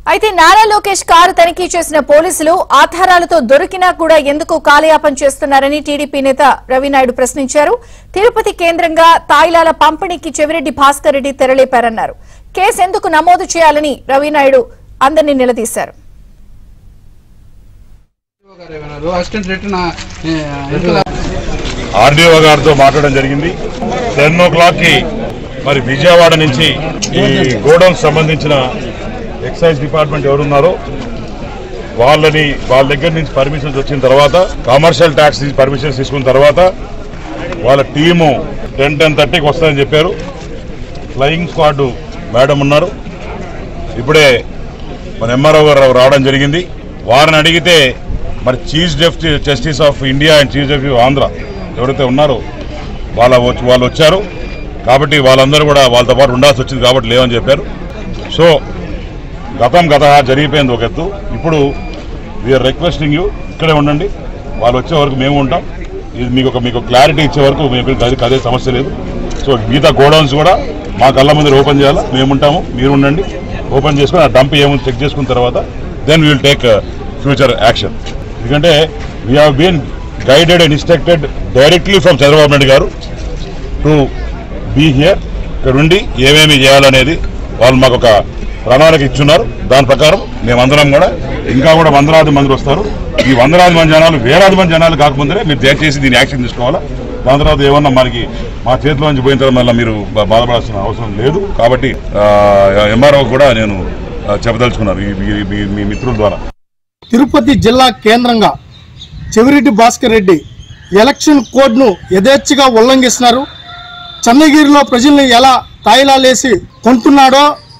అయితే నారా లోకేష్ కారు తనిఖీ చేసిన పోలీసులు ఆధారాలతో దొరికినా కూడా ఎందుకు కాలయాపన చేస్తున్నారని టీడీపీ నేత రవినాయుడు ప్రశ్నించారు తిరుపతి కేంద్రంగా తాయిలాల పంపిణీకి చెవిరెడ్డి భాస్కర్ రెడ్డి తెరలేపారన్నారు కేసు ఎందుకు నమోదు చేయాలని రవినాయుడు అందరినీ నిలదీశారు గారు ఏమన్నారు అసిస్టెంట్ రిటర్న్ వెనకాల ఆర్డీఓ గారితో మాట్లాడడం జరిగింది టెన్ ఓ క్లాక్ కి మరి విజయవాడ నుంచి ఈ గోడౌన్ సంబంధించిన ఎక్సైజ్ డిపార్ట్మెంట్ ఎవరున్నారో వాళ్ళని వాళ్ళ దగ్గర నుంచి పర్మిషన్స్ వచ్చిన తర్వాత కమర్షియల్ ట్యాక్స్ పర్మిషన్స్ తీసుకున్న తర్వాత వాళ్ళ టీము టెన్ టెన్ థర్టీకి వస్తారని చెప్పారు ఫ్లయింగ్ స్క్వాడ్ మేడం ఉన్నారు ఇప్పుడే మన ఎంఆర్ఓ గారు రావడం జరిగింది వారిని అడిగితే మరి chief justice justice of India and chief justice of Andhra ఎవరైతే ఉన్నారో వాళ్ళ వచ్చి వాళ్ళు వచ్చారు కాబట్టి వాళ్ళందరూ కూడా వాళ్ళతో పాటు ఉండాల్సి వచ్చింది కాబట్టి లేవని చెప్పారు సో గతం గత జరిగిపోయింది ఒక ఎత్తు ఇప్పుడు వీఆర్ రిక్వెస్టింగ్ యూ ఇక్కడే ఉండండి వాళ్ళు వచ్చే వరకు మేము ఉంటాం ఇది మీకు ఒక మీకు క్లారిటీ ఇచ్చే వరకు మీకు అదే అదే సమస్య లేదు సో మిగతా గోడౌన్స్ కూడా మా కళ్ళ ముందు ఓపెన్ చేయాలా మేము ఉంటాము మీరు ఉండండి ఓపెన్ చేసుకొని ఆ డంప్ ఏముంది చెక్ చేసుకున్న తర్వాత then will take future action ఎందుకంటే we have been guided and instructed directly from Chandrababu Naidu గారు టు బీ హియర్ ఇక్కడ ఉండి ఏమేమి చేయాలనేది వాళ్ళు మాకు ఒక ప్రణాళిక ఇచ్చున్నారు దాని ప్రకారం మేమందరం కూడా ఇంకా కూడా వందలాది మంది వస్తారు ఈ వందలాది మంది జనాలు వేలాది మంది జనాలు కాకముందే మీరు దయచేసి దీన్ని యాక్షన్ తీసుకోవాలా దాని తర్వాత ఏమన్నా మనకి మా చేతిలో నుంచి పోయిన తర్వాత మళ్ళీ మీరు బా- బాధపడాల్సిన అవసరం లేదు కాబట్టి ఎంఆర్ఓ కూడా నేను ఆ, చెప్పదలుచుకున్నాను ఈ- ఈ- ఈ- మీ మిత్రుల ద్వారా తిరుపతి జిల్లా కేంద్రంగా చెవిరెడ్డి భాస్కర్ రెడ్డి ఎలక్షన్ కోడ్ను యథేచ్ఛగా ఉల్లంఘిస్తున్నారు చన్నగిరిలో ప్రజల్ని ఎలా తాయిలాలేసి కొంటున్నాడో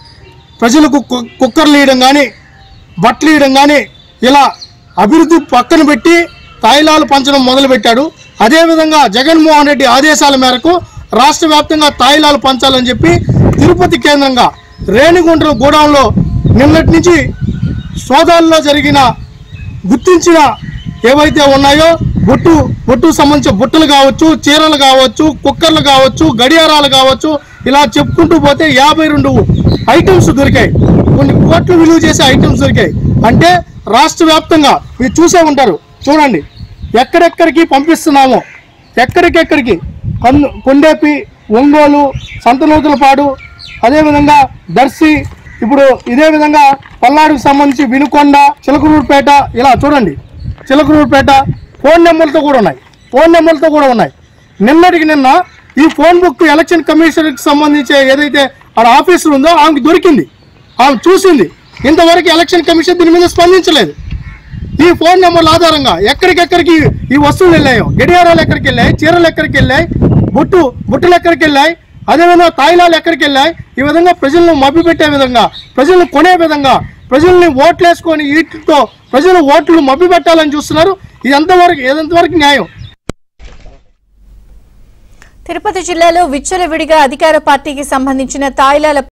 ప్రజలకు కు- కుక్కర్లు వేయడం కానీ బట్టలు వేయడం కానీ ఇలా అభివృద్ధి పక్కన పెట్టి తాయిలాలు పంచడం మొదలుపెట్టాడు అదేవిధంగా జగన్మోహన్ రెడ్డి ఆదేశాల మేరకు రాష్ట్ర వ్యాప్తంగా తాయిలాలు పంచాలని చెప్పి తిరుపతి కేంద్రంగా రేణిగుంట గూడెంలో నిన్నటి నుంచి సోదాల్లో జరిగిన గుర్తించిన ఏవైతే ఉన్నాయో బొట్టు బొట్టు సంబంధించిన బుట్టలు కావచ్చు చీరలు కావచ్చు కుక్కర్లు కావచ్చు గడియారాలు కావచ్చు ఇలా చెప్పుకుంటూ పోతే యాభై రెండు ఐటమ్స్ దొరికాయి కొన్ని కోట్లు విలువ చేసే ఐటమ్స్ దొరికాయి అంటే రాష్ట్ర వ్యాప్తంగా మీరు చూసే ఉంటారు చూడండి ఎక్కడెక్కడికి పంపిస్తున్నామో ఎక్కడికెక్కడికి కన్ను కొండేపి ఒంగోలు సంతనూతులపాడు అదేవిధంగా దర్శి ఇప్పుడు ఇదే విధంగా పల్నాడుకు సంబంధించి వినుకొండ చిలకలూరుపేట ఇలా చూడండి చిలకలూరుపేట ఫోన్ నెంబర్లతో కూడా ఉన్నాయి ఫోన్ నెంబర్లతో కూడా ఉన్నాయి నిన్నటికి నిన్న ఈ ఫోన్ బుక్ ఎలక్షన్ కమిషనర్కి సంబంధించి ఏదైతే ఆడ ఆఫీసులు ఉందో ఆమెకి దొరికింది ఆమె చూసింది ఇంతవరకు ఎలక్షన్ కమిషన్ దీని మీద స్పందించలేదు ఈ ఫోన్ నెంబర్ల ఆధారంగా ఎక్కడికెక్కడికి ఈ వస్తువులు వెళ్ళాయో గడియారాలు ఎక్కడికి వెళ్ళాయి చీరలు ఎక్కడికి వెళ్ళాయి బుట్టు బుట్టలు ఎక్కడికి వెళ్ళాయి అదేవిధంగా తాయిలాలు ఎక్కడికి వెళ్ళాయి ఈ విధంగా ప్రజలను మభ్యపెట్టే విధంగా ప్రజలను కొనే విధంగా ప్రజల్ని ఓట్లేసుకొని వీటితో ప్రజలు ఓట్లు మభ్యపెట్టాలని చూస్తున్నారు ఇది ఎంతవరకు ఏదంతవరకు న్యాయం తిరుపతి జిల్లాలో విచ్చలవిడిగా అధికార పార్టీకి సంబంధించిన తాయిలాల